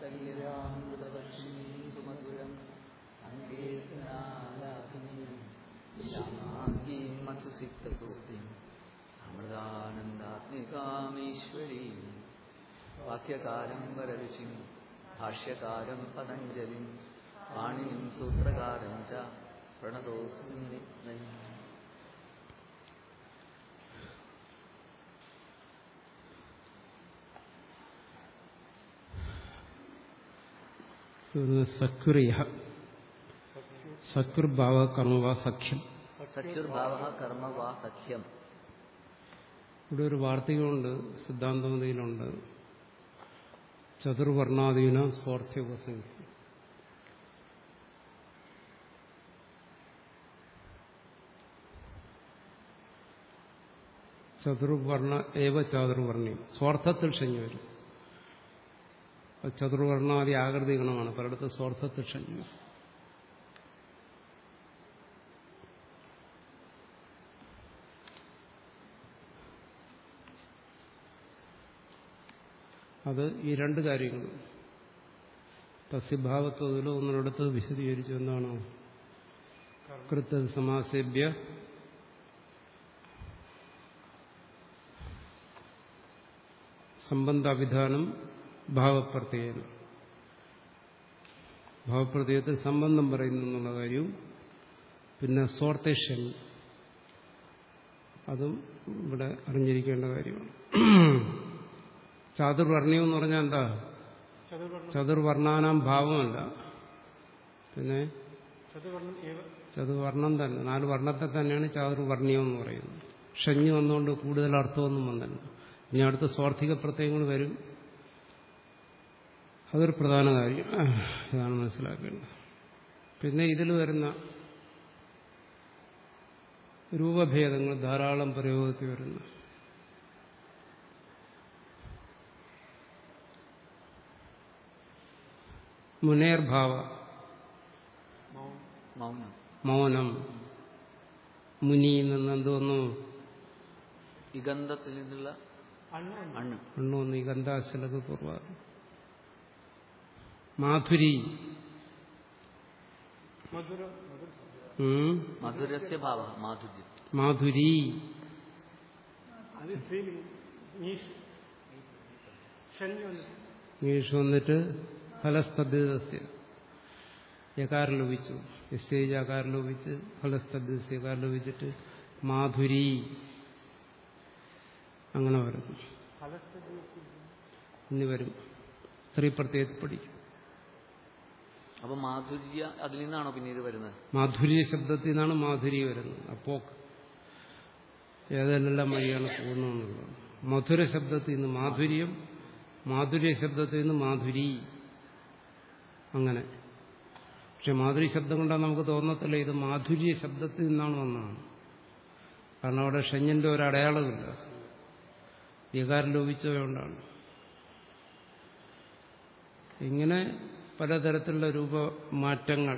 വാത്സല്യരാമൃതപക്ഷീസുമധുരം സങ്കീർത്തനാലാപിനീം ശ്യാമാംഗീം മധുസിക്തസൂക്തിം അമൃതാനന്ദാത്മികാമീശ്വരീം വാക്യകാരം വരരുചിം ഭാഷ്യകാരം പതഞ്ജലിം പാണിനിം സൂത്രകാരം ച പ്രണതോസ്മി വിഘ്നൈ സക്രിയ സക്രുഭാവ കർമ്മവ സഖ്യം സഖ്യുർഭാവ കർമ്മ വാ സഖ്യം ഇവിടെ ഒരു വാർത്തകളുണ്ട് സിദ്ധാന്തമതിയിലുണ്ട് ചതുർവർണാധീന സ്വാർത്ഥ്യോപസംഖ്യ ചതുർവർണ ഏവ ചാതുർവർണ്ണയം സ്വാർത്ഥത്തിൽ ക്ഷഞ്ഞു വരും അത് ചതുർവർണാദി ആകൃതി ഗണമാണ് പലയിടത്ത് സ്വാർത്ഥത്തിൽ ക്ഷഞ്ഞു വരും അത് ഈ രണ്ട് കാര്യങ്ങൾ തസ്യഭാവത്വത്തിലോ ഒന്നിനടുത്ത് വിശദീകരിച്ചു എന്താണ് കൃത്യ സമാസേഭ്യ സംബന്ധാഭിധാനം ഭാവപ്രത്യയം ഭാവപ്രത്യയത്തിൽ സംബന്ധം പറയുന്നു എന്നുള്ള കാര്യവും പിന്നെ സ്വാർത്ഥേഷൻ അതും ഇവിടെ അറിഞ്ഞിരിക്കേണ്ട കാര്യമാണ് ചാതുർവർണ്ണയം എന്ന് പറഞ്ഞാൽ എന്താ ചതുർവർണ്ണാനാം ഭാവമല്ല പിന്നെ ചതുർവർണ്ണം തന്നെ നാല് വർണ്ണത്തെ തന്നെയാണ് ചാതുർവർണ്ണയം എന്ന് പറയുന്നത് ഷഞ്ഞ് വന്നുകൊണ്ട് കൂടുതൽ അർത്ഥമൊന്നും വന്നില്ല ഇനി അടുത്ത സ്വാർത്ഥിക പ്രത്യയങ്ങൾ വരും അതൊരു പ്രധാന കാര്യം ഇതാണ് മനസ്സിലാക്കേണ്ടത് പിന്നെ ഇതിൽ വരുന്ന രൂപഭേദങ്ങൾ ധാരാളം പ്രയോഗത്തിൽ വരുന്ന മുനേർഭാവ മൗനം മൗനം മുനി നിന്ന് എന്തോന്നു ഇഗന്ധത്തിൽ നിന്നുള്ള അണ്ണ് എണ്ണോന്ന് ഈ ഗന്ധാശലത് പൂർവ മാധുരി ഉം. മധുരസ്യ ഭാവ മാധുര്യം മാധുരി ഇംഗ്ലീഷ് വന്നിട്ട് ഫലസ്തദ്ധിതസ്യ യകാരം ലോപിച്ചു എസ്റ്റേജ് ആകാരം ലോപിച്ച് ഫലസ്തദ്ധിതസ്യ യകാരം ലോപിച്ചിട്ട് മാധുരി അങ്ങനെ വരുന്നു ഇനി വരും സ്ത്രീ പ്രത്യേകത്തിൽ പഠിക്കും അപ്പൊ മാധുര്യ അതിൽ നിന്നാണോ പിന്നീട് വരുന്നത് മാധുര്യ ശബ്ദത്തിൽ നിന്നാണ് മാധുരി വരുന്നത് അപ്പോ ഏതെല്ലാം വഴിയാണ് പോകുന്നതെന്നുള്ളത് മധുര ശബ്ദത്തിൽ നിന്ന് മാധുര്യം മാധുര്യ ശബ്ദത്തിൽ നിന്ന് മാധുരി അങ്ങനെ പക്ഷെ മാധുരി ശബ്ദം കൊണ്ടാണ് നമുക്ക് തോന്നത്തില്ല ഇത് മാധുര്യ ശബ്ദത്തിൽ നിന്നാണ് വന്നതാണ് കാരണം അവിടെ ഷഞ്ഞിന്റെ ഒരു അടയാളമില്ല വികാരം ലോപിച്ചതുകൊണ്ടാണ് ഇങ്ങനെ പലതരത്തിലുള്ള രൂപമാറ്റങ്ങൾ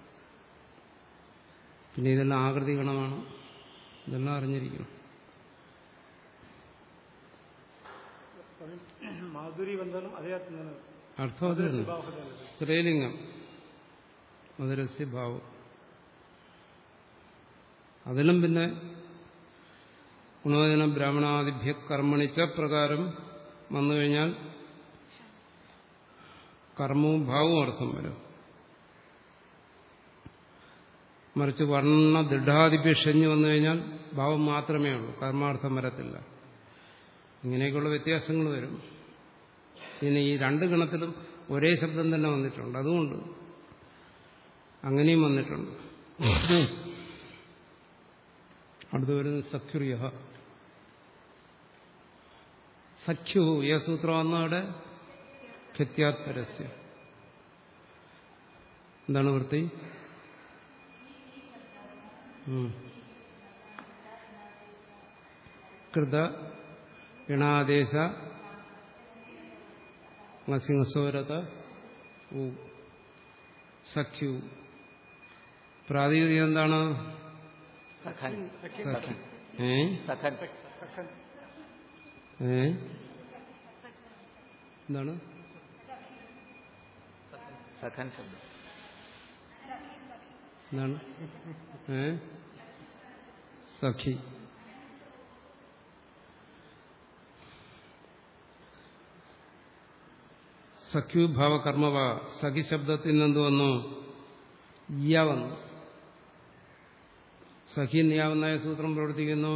പിന്നെ ഇതെല്ലാം ആകൃതി ഗണമാണ് ഇതെല്ലാം അറിഞ്ഞിരിക്കണം മാധുരി ബന്ധനം അതേ അർത്ഥം തന്നെ അർത്ഥം അത് തന്നെ സ്ത്രീലിംഗം മധുരസ്യ ഭാവം അതിലും പിന്നെ ഗുണോദന ബ്രാഹ്മണാദിഭ്യ കർമ്മണിച്ച പ്രകാരം വന്നു കഴിഞ്ഞാൽ കർമ്മവും ഭാവവും അർത്ഥം വരും മറിച്ച് വർണ്ണ ദൃഢാദിഭ്യ ഷഞ്ഞു വന്നു കഴിഞ്ഞാൽ ഭാവം മാത്രമേ ഉള്ളൂ കർമാർത്ഥം വരത്തില്ല ഇങ്ങനെയൊക്കെയുള്ള വ്യത്യാസങ്ങൾ വരും ഇനി ഈ രണ്ട് ഗണത്തിലും ഒരേ ശബ്ദം തന്നെ വന്നിട്ടുണ്ട് അതുകൊണ്ട് അങ്ങനെയും വന്നിട്ടുണ്ട് അടുത്ത് വരുന്നത് സഖ്യുറിയ സഖ്യു ഈ സൂത്രം വന്നവിടെ ഖ്യത്യാത്പരസ്യ എന്താണ് വൃത്തി ഉം. കൃത ഇണാദേശ സിംഹസോരത ഉ സഖ്യു പ്രാതിനിധ്യം എന്താണ് സഖൻ സഖ്യു ഏ സഖൻ ഏ എന്താണ് സഖൻ ശബ്ദം എന്താണ് ഏ സഖി സഖ്യുഭാവ കർമ്മവ സഖി ശബ്ദത്തിൽ നിന്ന് വന്നു യ വന്നു സഖി നിയാവുന്നായ സൂത്രം പ്രവർത്തിക്കുന്നു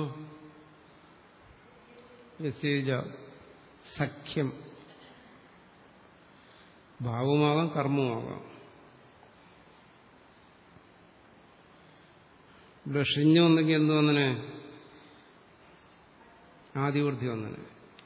യസ്യേജ സഖ്യം ഭാവമാകാം കർമ്മമാകാം ഇവിടെ ഷിഞ്ഞു വന്നെങ്കിൽ എന്ത് വന്നനെ ആദിവൃദ്ധി വന്നനെ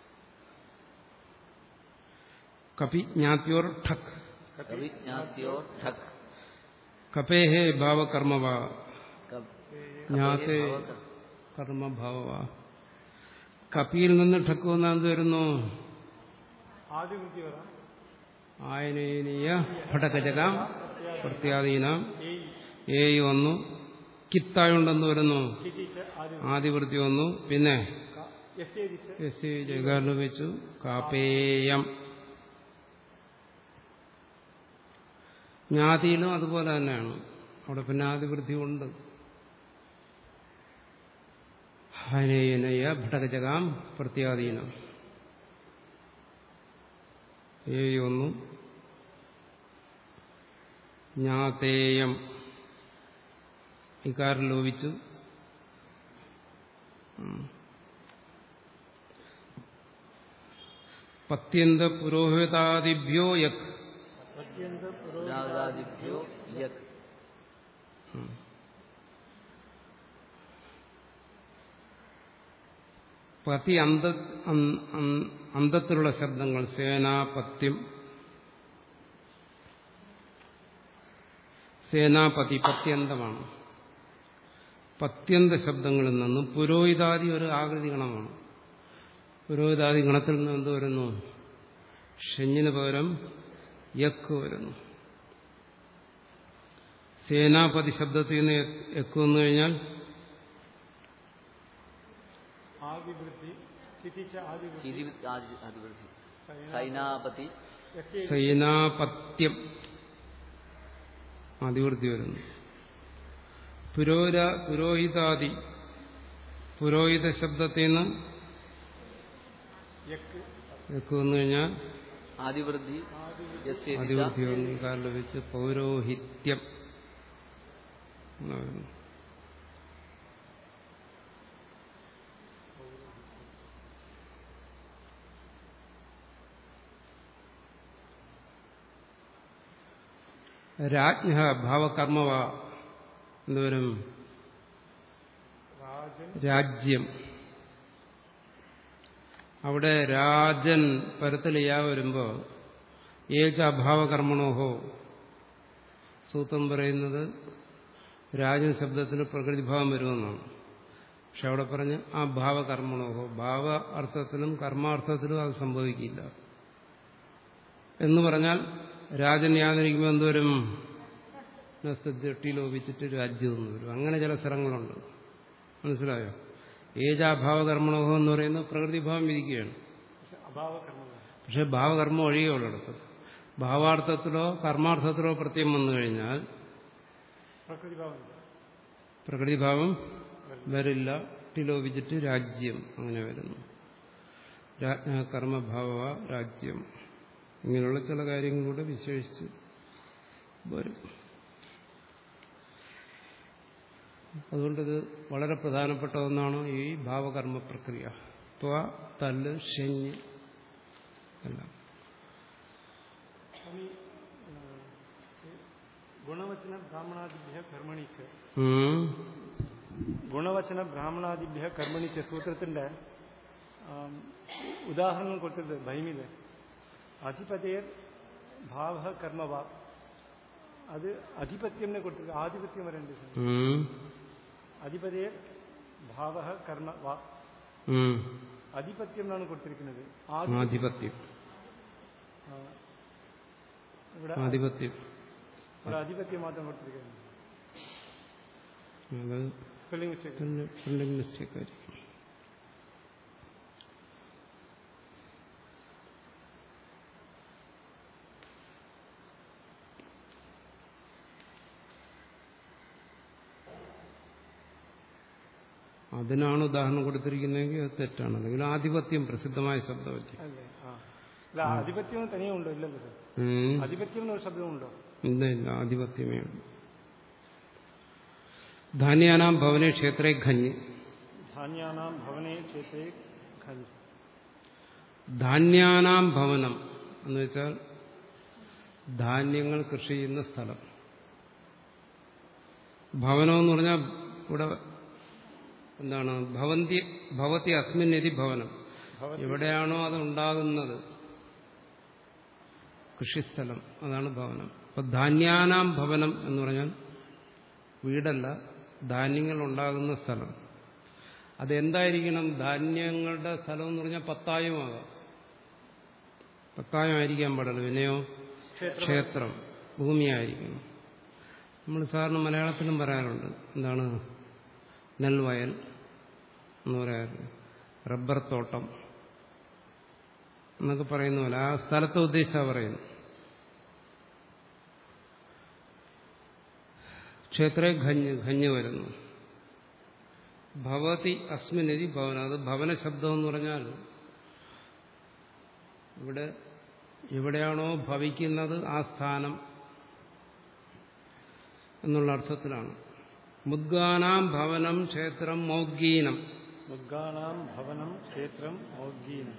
കപി ജ്ഞാത്യോർ ഠക് കവിജ്ഞാത്യോ ഠക് കപേഹേ ഭാവകർമ്മവ കപ്- ജ്ഞാത്തെ കർമ്മഭാവ കപിയിൽ നിന്ന് ഠക്ക് വന്ന എന്ത് വരുന്നു ആദ്യം വൃത്തി വരാം ആയനീയ ഭടകജകാം പ്രത്യാധീനം ഏയ് ഏയ് വന്നു കിത്തായുണ്ടെന്ന് വരുന്നു കിട്ടിച്ച് ആദ്യം ആദിവൃത്തി വന്നു പിന്നെ എസ്തേതിച്ച് എസ് ജയകാരന് വെച്ചു കാപേയം ജ്ഞാതിയിലും അതുപോലെ തന്നെയാണ് അവിടെ പിന്നെ ആദിവൃത്തി ഉണ്ട് ഹനയനയ ഭടകജകാം പ്രത്യാധീനം ഏയ് വന്നു ജ്ഞാതേയം ഇക്കാരം ലോപിച്ചു ഉം. പത്യന്ത പുരോഹിതാദിഭ്യോ യക് അത്യന്ത പുരോ പുരാതാദിഭ്യോ യക് പതി അന്ത അൻ- അൻ- അന്തത്തിലുള്ള ശബ്ദങ്ങൾ സേനാപത്യം സേനാപതി പത്യന്തമാണ് പത്യന്ത ശബ്ദങ്ങളിൽ നിന്നും പുരോഹിതാദി ഒരു ആകൃതി ഗണമാണ് പുരോഹിതാദി ഗണത്തിൽ നിന്ന് എന്ത് വരുന്നു ഷെഞ്ഞിന് പകരം യക്ക് വരുന്നു സേനാപതി ശബ്ദത്തിൽ നിന്ന് യക്ക് വന്നു കഴിഞ്ഞാൽ ആദിവൃത്തി കിട്ടിച്ച ആദിവൃത്തി ഇതി ആദി- ആദിവൃത്തി സൈനാപതി എസ്തേതി സൈനാപത്യം ആദിവൃത്തി വരുന്നു പുരോര പുരോഹിതാദി പുരോഹിത ശബ്ദത്തിൽ നിന്ന് യക്ക് യക്ക് വന്നു കഴിഞ്ഞാൽ ആദിവൃദ്ധി യസ്യേതി ച ആദിവൃത്തി വന്നു കാലിൽ വെച്ച് പൗരോഹിത്യം എന്ന് വരുന്നു. രാജ്ഞ ഭാവകർമ്മവ എന്തുവരും രാജൻ രാജ്യം അവിടെ രാജൻ പരത്തിലിയാ വരുമ്പോ ഏക അഭാവകർമ്മണോഹോ സൂത്രം പറയുന്നത് രാജൻ ശബ്ദത്തിന് പ്രകൃതിഭാവം വരുമെന്നാണ് പക്ഷെ അവിടെ പറഞ്ഞ് ആ ഭാവകർമ്മണോഹോ ഭാവ അർത്ഥത്തിലും കർമാർത്ഥത്തിലും അത് സംഭവിക്കില്ല എന്ന് പറഞ്ഞാൽ രാജൻ യാതൊരിക്കുമ്പോൾ എന്തോരും നസ്തട്ടി ലോപിച്ചിട്ട് രാജ്യം എന്ന് വരും അങ്ങനെ ചില സ്ഥലങ്ങളുണ്ട് മനസ്സിലായോ ഏജാഭാവകർമ്മണോഹം എന്ന് പറയുന്നത് പ്രകൃതിഭാവം വിധിക്കുകയാണ് പക്ഷെ അഭാവകർമ്മമാണ് പക്ഷെ ഭാവകർമ്മം ഒഴികെ ഉള്ളിടത്ത് ഭാവാർത്ഥത്തിലോ കർമാർത്ഥത്തിലോ പ്രത്യം വന്നു കഴിഞ്ഞാൽ പ്രകൃതിഭാവം പ്രകൃതിഭാവം വരില്ല ടിലോപിച്ചിട്ട് രാജ്യം അങ്ങനെ വരുന്നു രാജ്ഞ കർമ്മഭാവ രാജ്യം ഇങ്ങനെയുള്ള ചില കാര്യങ്ങളൂടെ വിശേഷിച്ച് വരും അതുകൊണ്ടിത് വളരെ പ്രധാനപ്പെട്ട ഒന്നാണ് ഈ ഭാവകർമ്മ പ്രക്രിയ ത്വ തല്ല് ഷെഞ്ഞ് എല്ലാം സ്വാമി ഗുണവചന ബ്രാഹ്മണാദിഭ്യ കർമ്മണി ച ഉം. ഗുണവചന ബ്രാഹ്മണാദിഭ്യ കർമ്മണി ച സൂത്രത്തിന്റെ ആം, ഉദാഹരണം കൊടുത്തത് ഭൈമില് അധിപതേർ ഭാവ കർമ്മവ അത് അധിപത്യം കൊടുത്തത് ആധിപത്യം വരേണ്ടത് സ്വാമി. ഉം. അധിപതേർ ഭാവ കർമ്മ വ ഉം. അധിപത്യം എന്നാണ് കൊടുത്തിരിക്കുന്നത് ആധി- ആധിപത്യം ആ, ഇവിടെ ആധിപത്യം ഇവിടെ അധിപത്യം മാത്രം കൊടുത്തിരിക്കുന്നത് അത് സ്പെല്ലിംഗ് മിസ്റ്റേക്ക് പ്രിന്റിംഗ് മിസ്റ്റേക്ക് ആയിരിക്കും അതിനാണ് ഉദാഹരണം കൊടുത്തിരിക്കുന്നതെങ്കിൽ അത് തെറ്റാണ് അല്ലെങ്കിൽ ആധിപത്യം പ്രസിദ്ധമായ ശബ്ദമല്ലേ അല്ലേ ആ അല്ല ആധിപത്യം തനിയെ ഉണ്ടോ ഇല്ലല്ലോ സർ ഉം. ആധിപത്യം എന്നൊരു ശബ്ദമുണ്ടോ ഇല്ല ഇല്ല ആധിപത്യമേ ഉള്ളൂ ധാന്യാനാം ഭവനെ ക്ഷേത്രേ ഖഞ്ഞ് ധാന്യാനാം ഭവനെ ക്ഷേത്രേ ഖഞ്ച് ധാന്യാനാം ഭവനം എന്ന് വെച്ചാൽ ധാന്യങ്ങൾ കൃഷി ചെയ്യുന്ന സ്ഥലം ഭവനം എന്ന് പറഞ്ഞാൽ ഇവിടെ എന്താണ് ഭവന്തി ഭവതി അസ്മിൻ യതി ഭവനം ഭവതി എവിടെയാണോ അത് ഉണ്ടാകുന്നത് കൃഷിസ്ഥലം അതാണ് ഭവനം അപ്പൊ ധാന്യാനാം ഭവനം എന്ന് പറഞ്ഞാൽ വീടല്ല ധാന്യങ്ങൾ ഉണ്ടാകുന്ന സ്ഥലം അതെന്തായിരിക്കണം ധാന്യങ്ങളുടെ സ്ഥലം എന്ന് പറഞ്ഞാൽ പത്തായമാകാം പത്തായമായിരിക്കാൻ പാടില്ല പിന്നെയോ ക്ഷേത്രം ക്ഷേത്രം ഭൂമിയായിരിക്കണം നമ്മൾ സാറിന് മലയാളത്തിലും പറയാറുണ്ട് എന്താണ് നെൽവയൽ എന്ന് പറയാറുണ്ട് റബ്ബർ തോട്ടം എന്നൊക്കെ പറയുന്ന പോലെ ആ സ്ഥലത്തെ ഉദ്ദേശിച്ചാണ് പറയുന്നു ക്ഷേത്രേ ഖഞ്ഞ് ഖഞ്ഞ് വരുന്നു ഭവതി അസ്മിനരി ഭവന അത് ഭവന ശബ്ദം എന്ന് പറഞ്ഞാൽ ഇവിടെ എവിടെയാണോ ഭവിക്കുന്നത് ആ സ്ഥാനം എന്നുള്ള അർത്ഥത്തിലാണ് മുദ്ഗാനാം ഭവനം ക്ഷേത്രം മൗദ്ഗീനം മുദ്ഗാനാം ഭവനം ക്ഷേത്രം മൗദ്ഗീനം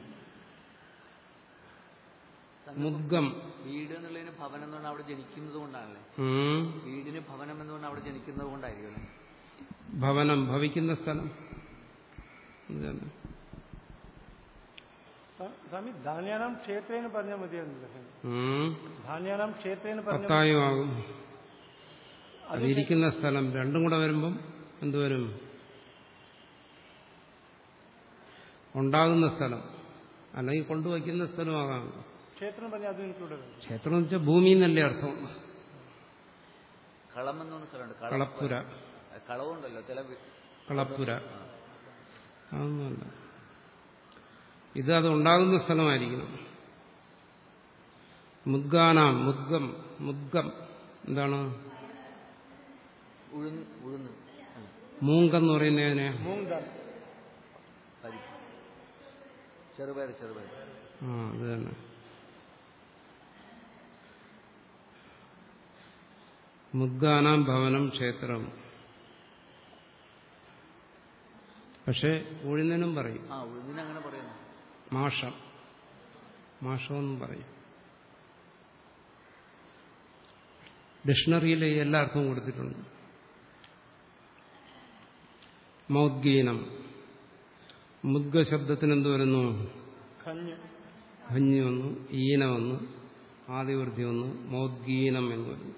മുദ്ഗം വീട് എന്നുള്ളതിന് ഭവനം എന്ന് പറഞ്ഞാൽ അവിടെ ജനിക്കുന്നത് കൊണ്ടാണല്ലേ ഉം. വീടിന് ഭവനം എന്ന് പറഞ്ഞാൽ അവിടെ ജനിക്കുന്നത് കൊണ്ടായിരിക്കും അല്ലേ ഭവനം ഭവിക്കുന്ന സ്ഥലം അത് തന്നെ. സ്വാ- സ്വാമി ധാന്യാനാം ക്ഷേത്രേന്ന് പറഞ്ഞാൽ മതിയായിരുന്നില്ല സ്വാമി ഉം. ധാന്യാനാം ക്ഷേത്രേന്ന് പറഞ്ഞ പത്തായമാകും അതിരിക്കുന്ന സ്ഥലം രണ്ടും കൂടെ വരുമ്പം എന്തുവരും ഉണ്ടാകുന്ന സ്ഥലം അല്ലെങ്കിൽ കൊണ്ടുവയ്ക്കുന്ന സ്ഥലമാകാം ക്ഷേത്രം പറഞ്ഞാൽ അത് ഇൻക്ലൂഡ് ആകും ക്ഷേത്രം എന്ന് വെച്ചാൽ ഭൂമി എന്നല്ലേ അർത്ഥമുള്ളൂ കളം എന്ന് പറഞ്ഞ സ്ഥലമുണ്ട് കളം കളപ്പുര കളവുണ്ടല്ലോ ചില വി- കളപ്പുര അതൊന്നുമല്ല ഇത് അത് ഉണ്ടാകുന്ന സ്ഥലമായിരിക്കണം മുദ്ഗാനാം മുദ്ഗം മുദ്ഗം എന്താണ് ഉഴുന്ന് ഉഴുന്ന് അല്ല, മൂങ്കെന്ന് പറയുന്നതിനെ മൂങ് ദാൽ പരിപ്പ് ചെറുപയർ ചെറുപയർ ആ അത് തന്നെ മുദ്ഗാനാം ഭവനം ക്ഷേത്രം പക്ഷെ ഉഴുന്നിനും പറയും ആ ഉഴുന്നിന് അങ്ങനെ പറയുന്നു മാഷം മാഷമെന്നും പറയും ഡിക്ഷണറിയിൽ ഈ എല്ലാ അർത്ഥവും കൊടുത്തിട്ടുണ്ട് മൗദ്ഗീനം മുദ്ഗ ശബ്ദത്തിന് എന്ത് വരുന്നു ഖഞ്ഞ് ഖഞ്ഞി വന്നു ഈന വന്നു ആദിവൃത്തി വന്നു മൗദ്ഗീനം എന്ന് വരുന്നു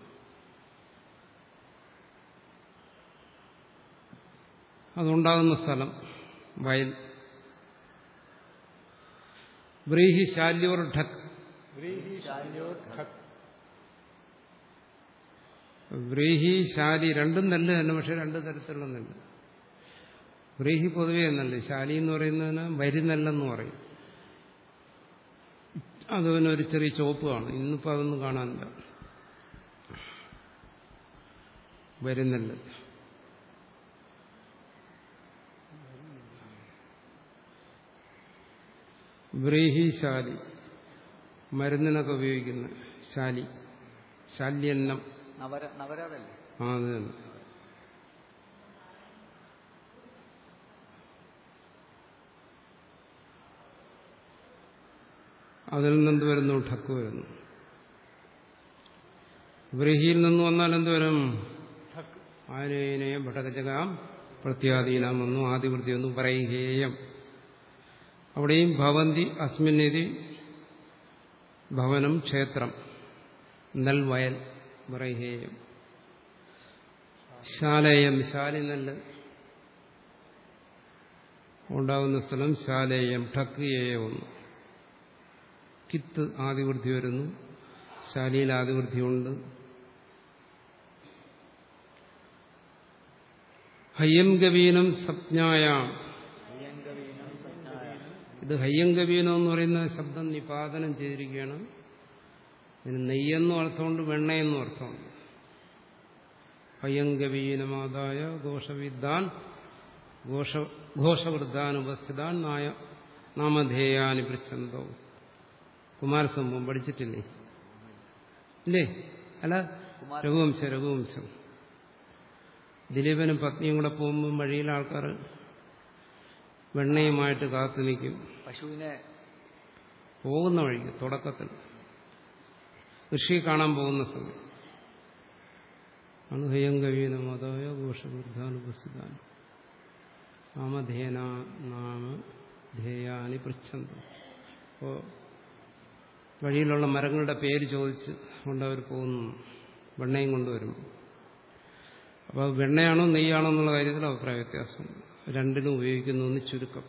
അതുണ്ടാകുന്ന സ്ഥലം വയൽ വ്രീഹി ശാല്യോർ ഠക് വ്രീഹി ശാല്യോർ ഖക് വ്രീഹി ശാലി രണ്ടും നെല്ല് തന്നെ പക്ഷെ രണ്ട് തരത്തിലുള്ള നെല്ല് വ്രീഹി പൊതുവേ നെല്ല് ശാലി എന്ന് പറയുന്നതിന് വരിനെല്ലെന്ന് പറയും അത് പിന്നെ ഒരു ചെറിയ ചുവപ്പ് കാണും ഇന്നിപ്പോൾ അതൊന്നും കാണാനില്ല വരിനെല്ല് വ്രീഹി ശാലി മരുന്നിനൊക്കെ ഉപയോഗിക്കുന്ന ശാലി ശാല്യന്നം നവര നവരാതല്ലേ ആ അത് തന്നെ അതിൽ നിന്ന് വരുന്നു ഠക്ക് വരുന്നു വ്രീഹിയിൽ നിന്ന് വന്നാൽ എന്ത് വരും ഠക് ആനേനെ ഭടകജകാം പ്രത്യാധീനം വന്നു ആദിവൃത്തി വന്നു പറൈഹേയം അവിടെയും ഭവന്തി അസ്മിന്നിതി ഭവനം ക്ഷേത്രം നെൽവയൽ പറൈഹേയം ശാലേയം ശാലി നെല്ല് ഉണ്ടാകുന്ന സ്ഥലം ശാലേയം ഠക്ക് ഏയവുന്നു കിത്ത് ആദിവൃത്തി വരുന്നു ശാലിയിൽ ആദിവൃത്തിയുണ്ട് ഹയ്യംഗവീനം സപ്ഞായാം ഇത് ഹയ്യംഗവീനം എന്ന് പറയുന്ന ശബ്ദം നിപാതനം ചെയ്തിരിക്കുകയാണ് ഇതിന് നെയ്യെന്നും അർത്ഥമുണ്ട് വെണ്ണയെന്നും അർത്ഥമുണ്ട് ഹയ്യംഗവീനമാതായ ദോഷവിദ്വാൻ ഘോഷ ഘോഷവൃദ്ധാനുപസ്ഥിതാൻ നായ നാമധേയാനി പൃച്ഛന്തോ കുമാരസംഭവം പഠിച്ചിട്ടില്ലേ ഇല്ലേ അല്ല രഘുവംശം രഘുവംശം ദിലീപനും പത്നിയും കൂടെ പോകുമ്പോൾ വഴിയിൽ ആൾക്കാർ വെണ്ണയുമായിട്ട് കാത്തു നിൽക്കും പശുവിനെ പോകുന്ന വഴിക്ക് തുടക്കത്തിൽ ഋഷി കാണാൻ പോകുന്ന സമയം അണുഹയം കവീനം അതായ ഘോഷവൃദ്ധാനുപസ്ഥിതാൻ നാമധേന നാമ ധേയാനി പൃച്ഛന്തം അപ്പോൾ വഴിയിലുള്ള മരങ്ങളുടെ പേര് ചോദിച്ച് കൊണ്ടവർ പോകുന്നു വെണ്ണയും കൊണ്ടുവരും അപ്പോൾ വെണ്ണയാണോ നെയ്യാണോ എന്നുള്ള കാര്യത്തിൽ അഭിപ്രായ വ്യത്യാസം രണ്ടിനും ഉപയോഗിക്കുന്നു എന്ന് ചുരുക്കം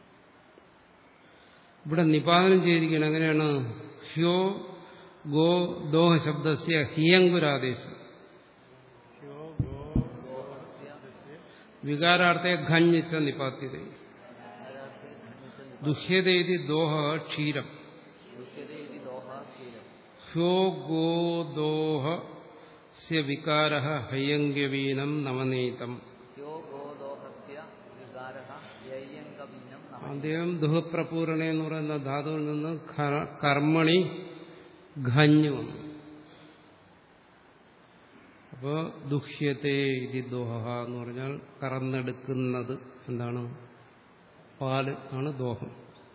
ഇവിടെ നിപാതനം ചെയ്തിരിക്കുന്നത് എങ്ങനെയാണ് ഹ്യോ ഗോ ദോഹ ശബ്ദസ്യ ഹിയങ്കുരാദേശം വികാരാർത്ഥേ ഖഞ്ഞിച്ച നിപാത്യത ദുഹ്യതേതി ദോഹ ക്ഷീരം ദുഷ്യതേതി ദോഹ ക്ഷീരം ഹ്യോ ഗോ ദോഹ സ്യ വികാര ഹയ്യങ്ക്യവീനം നവനീതം യോ ഗോദോഹസ്യ വികാരഃ വ്യയ്യങ്കവീനം നമ അദ്ദേഹം ദുഹപ്രപൂരണ എന്ന് പറയുന്ന ധാതുവിൽ നിന്ന് ഖ- കർമ്മണി ഖഞ്ഞു വന്നു അപ്പോ ദുഹ്യത്തെ ഇതി ദോഹ എന്ന് പറഞ്ഞാൽ കറന്നെടുക്കുന്നത് എന്താണ് പാല് ആണ് ദോഹം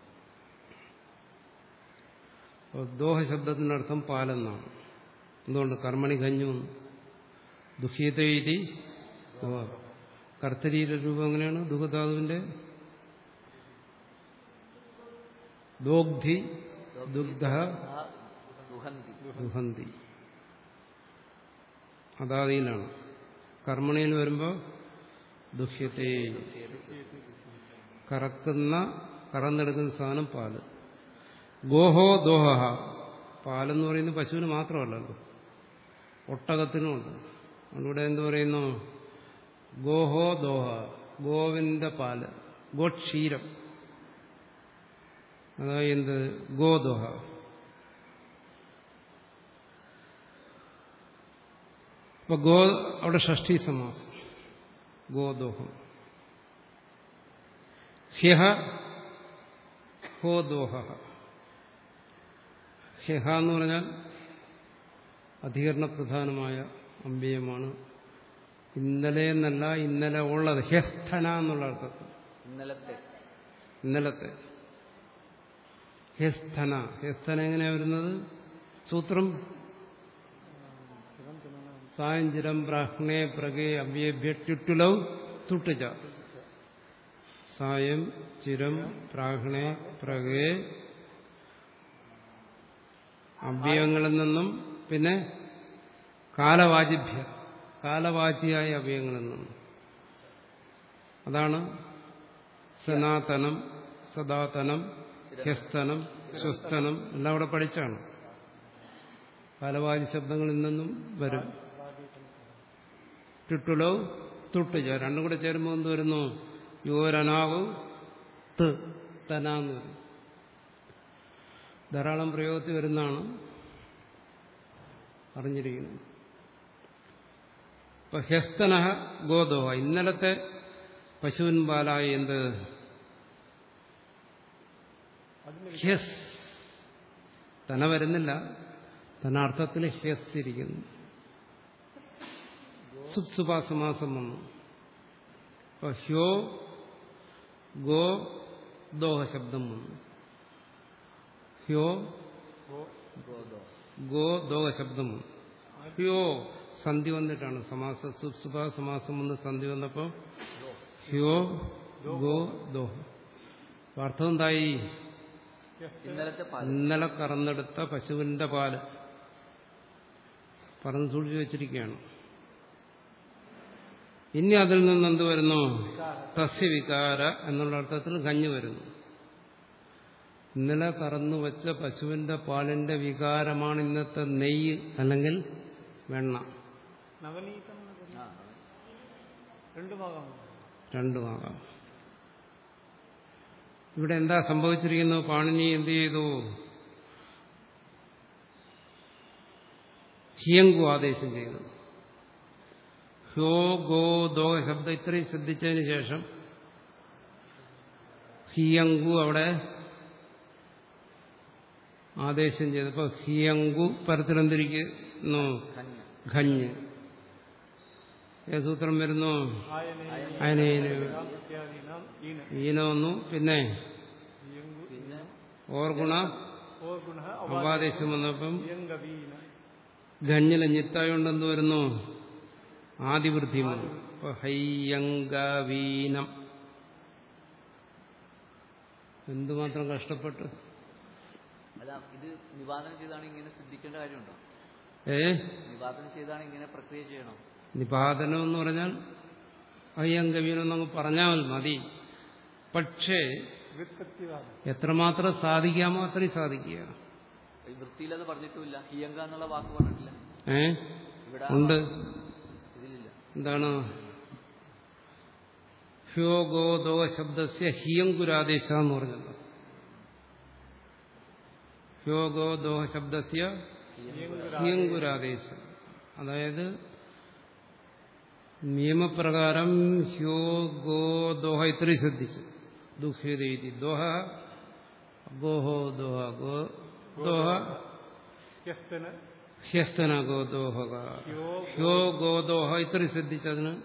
അപ്പോ ദോഹ ശബ്ദത്തിന്റെ അർത്ഥം പാലെന്നാണ് എന്തുകൊണ്ട് കർമ്മണി ഖഞ്ഞു വന്നു ദുഹ്യത്തെ ഇതി ദോഹ കർത്തരീര രൂപം എങ്ങനെയാണ് ദുഃഖധാതുവിന്റെ ദോഗ്ധി ദുഗ്ധ ദുഹന്തി ദുഹന്തി അതാദീനാണ് കർമ്മണിയിൽ വരുമ്പോൾ ദുഹ്യത്തെ കറക്കുന്ന കറന്നെടുക്കുന്ന സാധനം പാല് ഗോഹോ ദോഹ പാലെന്ന് പറയുന്നത് പശുവിന് മാത്രമല്ലല്ലോ ഒട്ടകത്തിനുമുണ്ട് അതുകൊണ്ട് എന്ത് പറയുന്നു ഗോഹോ ദോഹ ഗോവിന്റെ പാല് ഗോക്ഷീരം അതായത് എന്ത് ഗോദോഹ അപ്പൊ ഗോ അവിടെ ഷഷ്ടി സമാസം ഗോദോഹം ഹ്യഹ ഹോദോഹ ഹ്യഹ എന്ന് പറഞ്ഞാൽ അധികരണ പ്രധാനമായ അമ്പയമാണ് ഇന്നലെ എന്നല്ല ഇന്നലെ ഉള്ളത് ഹ്യസ്ഥന എന്നുള്ള അർത്ഥത്തിൽ ഇന്നലത്തെ ഇന്നലത്തെ ഹ്യസ്ഥന ഹ്യസ്ഥന എങ്ങനെയാ വരുന്നത് സൂത്രം സായഞ്ചിരം ബ്രാഹ്മണേ പ്രകേ അവ്യേഭ്യ ട്യുട്ടുലൗ തുട്ടുച സായം ചിരം പ്രാഹ്ണേ പ്രകേ അവയവങ്ങളിൽ നിന്നും പിന്നെ കാലവാചിഭ്യ കാലവാചിയായ അവയവങ്ങളിൽ നിന്നും അതാണ് സനാതനം സദാതനം ഹ്യസ്തനം സ്വസ്തനം എല്ലാം അവിടെ പഠിച്ചാണ് കാലവാചി ശബ്ദങ്ങളിൽ നിന്നും വരും ടുട്ടുലോ തുട്ടുച രണ്ടും കൂടെ ചേരുമ്പോൾ എന്ത് വരുന്നു യോരനാകു ത് തനാന്ന് വരും ധാരാളം പ്രയോഗത്തിൽ വരുന്നതാണ് അറിഞ്ഞിരിക്കുന്നത് ഇപ്പൊ ഹ്യസ്തന ഗോദോഹ ഇന്നലത്തെ പശുവിൻ പാലായി എന്ത് ഹ്യസ് തന വരുന്നില്ല തന അർത്ഥത്തിൽ ഹ്യസ് ഇരിക്കുന്നു സുപ്സുപാസമാസം വന്നു അപ്പൊ ഹ്യോ ഗോ ദോഹ ശബ്ദം വന്നു ഹ്യോ ഗോദോ ഗോ ദോഹ ശബ്ദം വന്നു ഹ്യോ സന്ധി വന്നിട്ടാണ് സമാസ സുപ്സുപ സമാസം വന്ന് സന്ധി വന്നപ്പോ ഹ്യോ ഗോ ദോഹ അപ്പൊ അർത്ഥം എന്തായി ഇന്നലത്തെ പാൽ ഇന്നലെ കറന്നെടുത്ത പശുവിന്റെ പാല് പറന്ന് സൂക്ഷിച്ചു വെച്ചിരിക്കുകയാണ് ഇനി അതിൽ നിന്ന് എന്ത് വരുന്നു തസ്യ വികാര എന്നുള്ള അർത്ഥത്തിൽ കഞ്ഞു വരുന്നു ഇന്നലെ കറന്നു വെച്ച പശുവിന്റെ പാലിന്റെ വികാരമാണ് ഇന്നത്തെ നെയ്യ് അല്ലെങ്കിൽ വെണ്ണ നവനീതം എന്ന് പറഞ്ഞാൽ ആ, രണ്ടു ഭാഗമാണ് രണ്ടുമാകാം ഇവിടെ എന്താ സംഭവിച്ചിരിക്കുന്നത് പാണിനി എന്ത് ചെയ്തു ഹിയങ്കു ആദേശം ചെയ്തു ഹ്യോ ഗോ ദോ ശബ്ദം ഇത്രയും ശ്രദ്ധിച്ചതിന് ശേഷം ഹിയങ്കു അവിടെ ആദേശം ചെയ്തപ്പോൾ ഹിയങ്കു പരത്തിലെന്തിരിക്കുന്നു ഖഞ്ഞ് ഖഞ്ഞ് ഏത് സൂത്രം വരുന്നു അയനേന ഇത്യാദീനാം ഈന ഈന വന്നു പിന്നെ ഇയങ്കു പിന്നെ ഓർഗുണ ഓ ഗുണ അപാദേശം വന്നപ്പം ഇയങ്കവീന ഖഞ്ഞിലെ ഞിത്തായോണ്ടെന്ത് വരുന്നു ആദിവൃദ്ധി വന്നു അപ്പൊ ഹയ്യങ്കവീനം എന്തുമാത്രം കഷ്ടപ്പെട്ട് അല്ല ഇത് നിവാദനം ചെയ്താണ് ഇങ്ങനെ ശ്രദ്ധിക്കേണ്ട കാര്യമുണ്ടോ ഏ നിവാദനം ചെയ്താണ് ഇങ്ങനെ പ്രക്രിയ ചെയ്യണം നിപാതനം എന്ന് പറഞ്ഞാൽ അയ്യങ്കവീനം എന്നങ്ങ് പറഞ്ഞാൽ മതി പക്ഷേ വ്യുത്പത്തിവാദം എത്രമാത്രം സാധിക്കാമോ അത്രയും സാധിക്കുക ഈ വൃത്തിയിൽ അത് പറഞ്ഞിട്ടുമില്ല ഹിയങ്ക എന്നുള്ള വാക്ക് പറഞ്ഞിട്ടില്ല ഏ ഇവിടെ ഉണ്ട് ഇതിലില്ല എന്താണ് ഹ്യോഗോദോക ശബ്ദസ്യ ഹിയങ്കുരാദേശ എന്ന് പറഞ്ഞത് ഹ്യോഗോദോഹ ശബ്ദസ്യ ഹിയങ്കുരാദേശം അതായത് നിയമപ്രകാരം ഹ്യോ ഗോ ദോഹ ഇത്രയും ശ്രദ്ധിച്ചു ദുഃഖ്യതീതി ദോഹ ഗോഹോ ദോഹ ഗോ ദോഹ ഹ്യസ്തന ഹ്യസ്തന ഗോ ദോഹ ഹ്യോ ഹ്യോ ഗോ ദോഹ ഇത്രയും ശ്രദ്ധിച്ചതിന്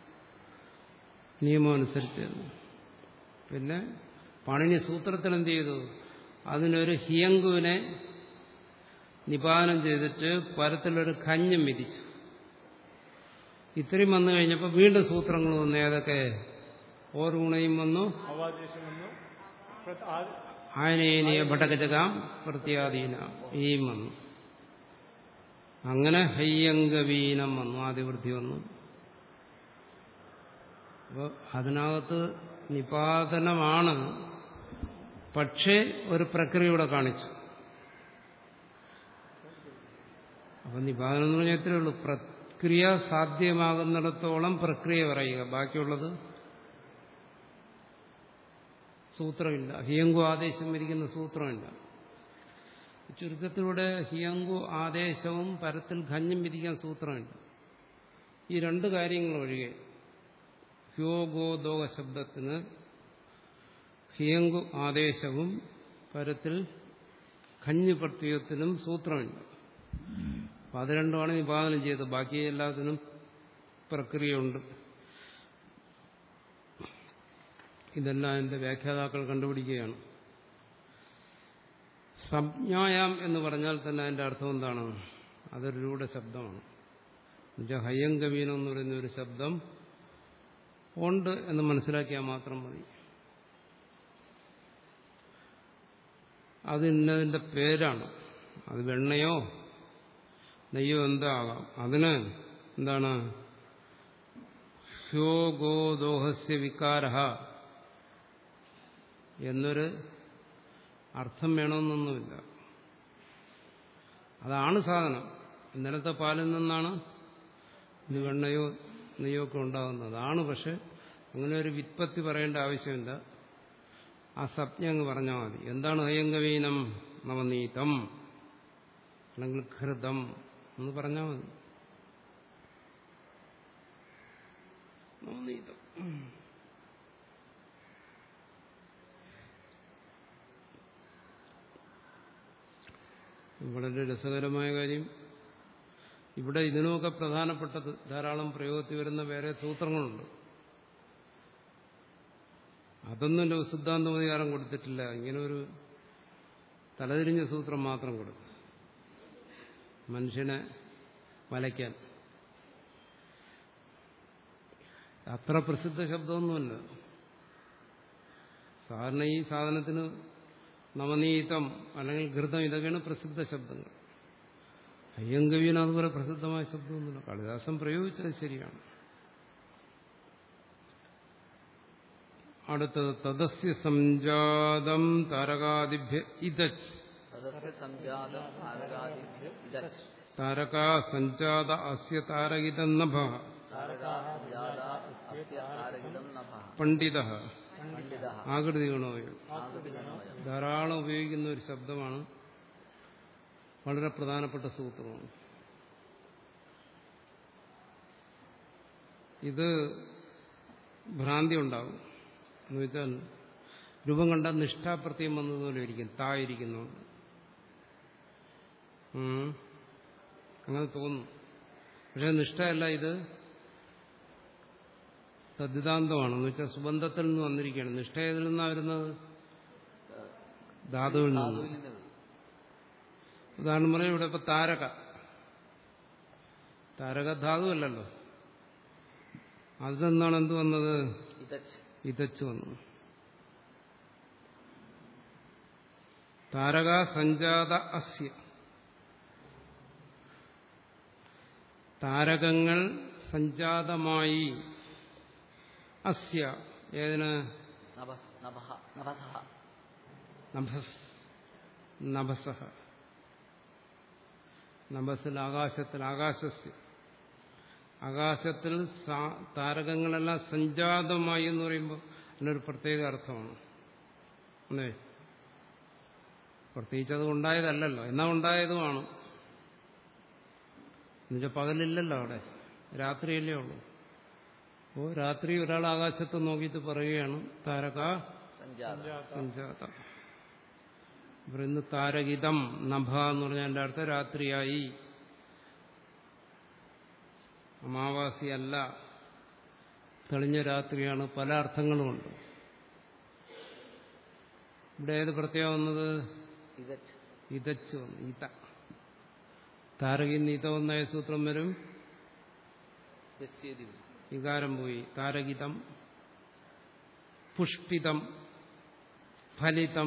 നിയമം അനുസരിച്ച് പിന്നെ പണിനി സൂത്രത്തിൽ എന്ത് ചെയ്തു അതിനൊരു ഹിയങ്കുവിനെ നിപാതനം ചെയ്തിട്ട് പരത്തിലൊരു കഞ്ഞും വിധിച്ചു ഇത്രയും വന്നു കഴിഞ്ഞപ്പോൾ വീണ്ടും സൂത്രങ്ങൾ വന്നു ഏതൊക്കെ ഓർഗുണയും വന്നു അവാദേശം വന്നു പ്രത്- ആ- ആയനേനീയ ഭടകജകാം പ്രത്യാധീന ഈം വന്നു അങ്ങനെ ഹയ്യങ്കവീനം വന്നു ആദിവൃദ്ധി വന്നു അപ്പോൾ അതിനകത്ത് നിപാതനമാണ് പക്ഷേ ഒരു പ്രക്രിയ ഇവിടെ കാണിച്ചു അപ്പൊ നിപാതനം എന്ന് പറഞ്ഞാൽ ഇത്രയേ ഉള്ളൂ പ്രക്രിയ സാധ്യമാകുന്നിടത്തോളം പ്രക്രിയ പറയുക ബാക്കിയുള്ളത് സൂത്രമില്ല ഹിയങ്കു ആദേശം ഇരിക്കുന്ന സൂത്രമില്ല ചുരുക്കത്തിലൂടെ ഹിയങ്കു ആദേശവും പരത്തിൽ ഖഞ്ഞും വിധിക്കാൻ സൂത്രമില്ല ഈ രണ്ട് കാര്യങ്ങൾ ഒഴികെ ഹ്യോഗോദോക ശബ്ദത്തിന് ഹിയങ്കു ആദേശവും പരത്തിൽ ഖഞ്ഞ് പ്രത്യയത്തിനും സൂത്രമില്ല അപ്പം അത് രണ്ടുമാണ് നിപാതനം ചെയ്തത് ബാക്കി എല്ലാത്തിനും പ്രക്രിയയുണ്ട് ഇതെല്ലാം എൻ്റെ വ്യാഖ്യാതാക്കൾ കണ്ടുപിടിക്കുകയാണ് സംജ്ഞായാം എന്ന് പറഞ്ഞാൽ തന്നെ അതിൻ്റെ അർത്ഥം എന്താണ് അതൊരു രൂഢ ശബ്ദമാണ് എന്നുവെച്ചാൽ ഹയ്യങ്കവീനം എന്ന് പറയുന്ന ഒരു ശബ്ദം ഉണ്ട് എന്ന് മനസ്സിലാക്കിയാൽ മാത്രം മതി അത് ഇന്നതിൻ്റെ പേരാണ് അത് വെണ്ണയോ നെയ്യോ എന്തോ ആകാം അതിന് എന്താണ് ഹ്യോഗോദോഹസ്യ വികാര എന്നൊരു അർത്ഥം വേണമെന്നൊന്നുമില്ല അതാണ് സാധനം ഇന്നലത്തെ പാലിൽ നിന്നാണ് ഇത് വെണ്ണയോ നെയ്യോ ഒക്കെ ഉണ്ടാകുന്നത് അതാണ് പക്ഷെ അങ്ങനെ ഒരു വിത്പത്തി പറയേണ്ട ആവശ്യമില്ല ആ സപ്ഞ അങ്ങ് പറഞ്ഞാൽ മതി എന്താണ് ഹയങ്കവീനം നവനീതം അല്ലെങ്കിൽ ഘൃതം എന്ന് പറഞ്ഞാൽ മതി നവനീതം വളരെ രസകരമായ കാര്യം ഇവിടെ ഇതിനുമൊക്കെ പ്രധാനപ്പെട്ടത് ധാരാളം പ്രയോഗത്തിൽ വരുന്ന വേറെ സൂത്രങ്ങളുണ്ട് അതൊന്നും ലഘുസിദ്ധാന്തമധികാരം കൊടുത്തിട്ടില്ല ഇങ്ങനെ ഒരു തലതിരിഞ്ഞ സൂത്രം മാത്രം കൊടുത്തു മനുഷ്യനെ വലയ്ക്കാൻ അത്ര പ്രസിദ്ധ ശബ്ദമൊന്നുമല്ല സാധാരണ ഈ സാധനത്തിന് നവനീതം അല്ലെങ്കിൽ ഘൃതം ഇതൊക്കെയാണ് പ്രസിദ്ധ ശബ്ദങ്ങൾ അയ്യങ്കവീന അതുപോലെ പ്രസിദ്ധമായ ശബ്ദമൊന്നുമില്ല കാളിദാസൻ പ്രയോഗിച്ചത് ശരിയാണ് അടുത്തത് തദസ്യ സംജാതം താരകാദിഭ്യ ഇതച്ച് തദസ്യ സംജാതം താരകാദിഭ്യ ഇതച്ച് താരകാ സഞ്ജാത അസ്യ താരകിതം നഭ താരകാ സംജാത അസ്യ താരകിതം നഭഃ പണ്ഡിത പണ്ഡിതഃ ആകൃതി ഗുണോയം ആകൃതിഗണോയം ധാരാളം ഉപയോഗിക്കുന്ന ഒരു ശബ്ദമാണ് വളരെ പ്രധാനപ്പെട്ട സൂത്രമാണ് ഇത് ഭ്രാന്തി ഉണ്ടാകും എന്ന് വെച്ചാൽ രൂപം കണ്ട നിഷ്ഠാപ്രത്യം വന്നതുപോലെ ഇരിക്കും തായിരിക്കുന്നുണ്ട് ഉം. അങ്ങനെ തോന്നും പക്ഷെ നിഷ്ഠയല്ല ഇത് തദ്ദിതാന്തമാണ് എന്ന് വെച്ചാൽ സുബന്ധത്തിൽ നിന്ന് വന്നിരിക്കുകയാണ് നിഷ്ഠ ഏതിൽ നിന്നാണ് വരുന്നത് ധാതുവിൽ നിന്ന് ധാതുവിൽ നിന്ന് വരും. ഉദാഹരണം പറയാം ഇവിടെ ഇപ്പൊ താരക താരക ധാതുവല്ലല്ലോ അതിൽ നിന്നാണ് എന്ത് വന്നത് ഇതച്ച് ഇതച്ച് വന്നു താരക സഞ്ജാത അസ്യ താരകങ്ങൾ സഞ്ജാതമായി അസ്യ ഏതിന് നഭസ് നഭഹ നഭസഹ നഭസ് നഭസഹ നഭസിൽ ആകാശത്തിൽ ആകാശസ് ആകാശത്തിൽ സാ- താരകങ്ങളെല്ലാം സഞ്ജാതമായി എന്ന് പറയുമ്പോൾ അതിനൊരു പ്രത്യേക അർത്ഥമാണ് അല്ലേ പ്രത്യേകിച്ച് അത് ഉണ്ടായതല്ലല്ലോ എന്നാ ഉണ്ടായതുമാണ് എന്നുവെച്ചാൽ പകലില്ലല്ലോ അവിടെ രാത്രിയല്ലേ ഉള്ളൂ അപ്പോൾ രാത്രി ഒരാൾ ആകാശത്ത് നോക്കിയിട്ട് പറയുകയാണ് താരക സഞ്ജാത സഞ്ജാത ഇവിടെ ഇന്ന് താരകിതം നഭ എന്ന് പറഞ്ഞാൽ എൻ്റെ അർത്ഥം രാത്രിയായി അമാവാസിയല്ല തെളിഞ്ഞ രാത്രിയാണ് പല അർത്ഥങ്ങളുമുണ്ട് ഇവിടെ ഏത് പ്രത്യേകം വന്നത് ഇതച്ച് ഇതച്ചു വന്നു ഇത താരകിന്ന് ഇത വന്ന സൂത്രം വരും യസ്യേതി വരും. വികാരം പോയി താരകിതം പുഷ്പിതം ഫലിതം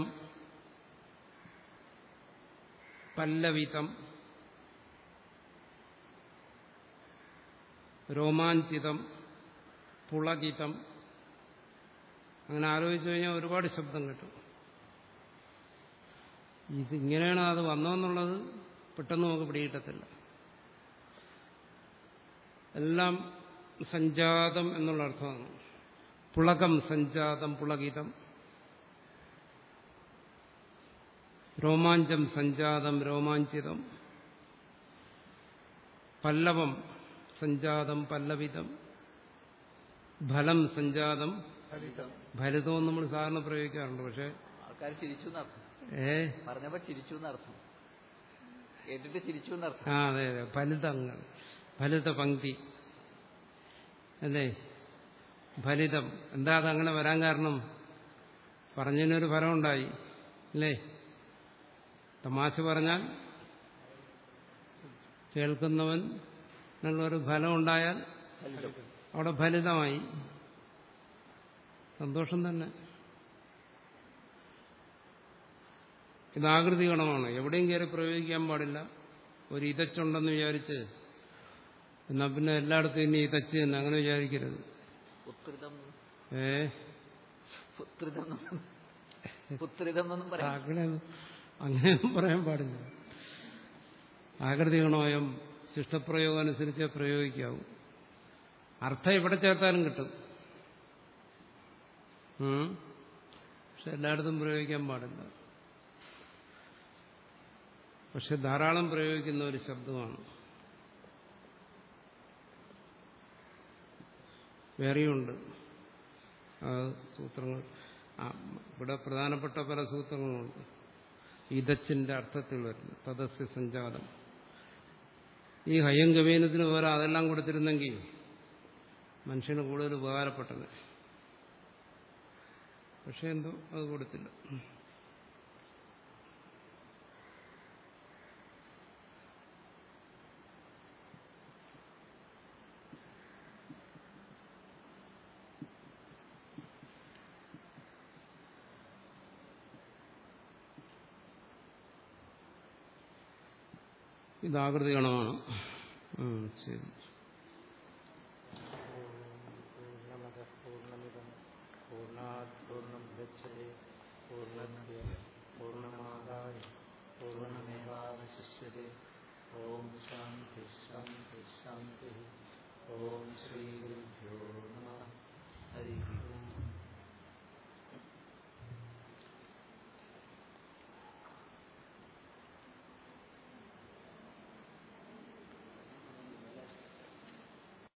പല്ലവിതം രോമാഞ്ചിതം പുളകിതം അങ്ങനെ ആലോചിച്ചു കഴിഞ്ഞാൽ ഒരുപാട് ശബ്ദം കിട്ടും ഇതിങ്ങനെയാണ് അത് വന്നതെന്നുള്ളത് പെട്ടെന്ന് നമുക്ക് പിടികിട്ടത്തില്ല എല്ലാം സഞ്ജാതം എന്നുള്ള അർത്ഥമാണ് പുളകം സഞ്ജാതം പുളകിതം രോമാഞ്ചം സഞ്ജാതം രോമാഞ്ചിതം പല്ലവം സഞ്ജാതം പല്ലവിതം ഫലം സഞ്ജാതം ഫലിതവും നമ്മൾ സാധാരണ പ്രയോഗിക്കാറുണ്ട് പക്ഷെ ആൾക്കാർ ചിരിച്ചു എന്നർത്ഥം ഏ പറഞ്ഞപ്പോ ചിരിച്ചു എന്നർത്ഥം കേട്ടിട്ട് ചിരിച്ചു എന്നർത്ഥം ആ അതെ അതെ ഫലിതങ്ങൾ ഫലിത പങ്ക്തി അല്ലേ ഫലിതം എന്താ അതങ്ങനെ വരാൻ കാരണം പറഞ്ഞതിനൊരു ഫലം ഉണ്ടായി അല്ലേ തമാശ പറഞ്ഞാൽ കേൾക്കുന്നവൻ ഒരു ഫലം ഉണ്ടായാൽ ഫലിതം അവിടെ ഫലിതമായി സന്തോഷം തന്നെ ഇത് ആകൃതി ഗണമാണ് എവിടെയും കയറി പ്രയോഗിക്കാൻ പാടില്ല ഒരു ഇതച്ചുണ്ടെന്ന് വിചാരിച്ച് എന്നാ പിന്നെ എല്ലായിടത്തും ഇനി ഇതച്ച് തന്നെ അങ്ങനെ വിചാരിക്കരുത് പുത്രിതം ഏ പുത്രിതം എന്നൊന്നും പുത്രിതം എന്നൊന്നും പറയാം അങ്ങനെ അങ്ങനെയൊന്നും പറയാൻ പാടില്ല ആകൃതി ഗണോയം ശിഷ്ടപ്രയോഗം അനുസരിച്ച് പ്രയോഗിക്കാവൂ അർത്ഥം എവിടെ ചേർത്താലും കിട്ടും ഉം. പക്ഷെ എല്ലായിടത്തും പ്രയോഗിക്കാൻ പാടില്ല പക്ഷെ ധാരാളം പ്രയോഗിക്കുന്ന ഒരു ശബ്ദമാണ് വേറെയുണ്ട് ആ സൂത്രങ്ങൾ ആ, ഇവിടെ പ്രധാനപ്പെട്ട പല സൂത്രങ്ങളുണ്ട് ഇതച്ചിന്റെ അർത്ഥത്തിൽ വരുന്നു തദസ്യ സഞ്ജാതം ഈ ഹയ്യം ഗവേനത്തിന് പകരം അതെല്ലാം കൊടുത്തിരുന്നെങ്കിൽ മനുഷ്യന് കൂടുതൽ ഉപകാരപ്പെട്ടത് പക്ഷെ എന്തോ അത് കൊടുത്തില്ല ഇത് ആകൃതി ഗണമാണ് ഉം, ശരി पूर्णमदः पूर्णमिदं पूर्णात् पूर्णमुदच्छते पूर्णस्य पूर्णमादाय പൂർണ്ണമേവാവശിഷ്യത്തെ ഓം ശാന്തി ശാന്തി ശാന്തി ഓം ശ്രീ ഗുരുഭ്യോ നമ ഹരി ഓം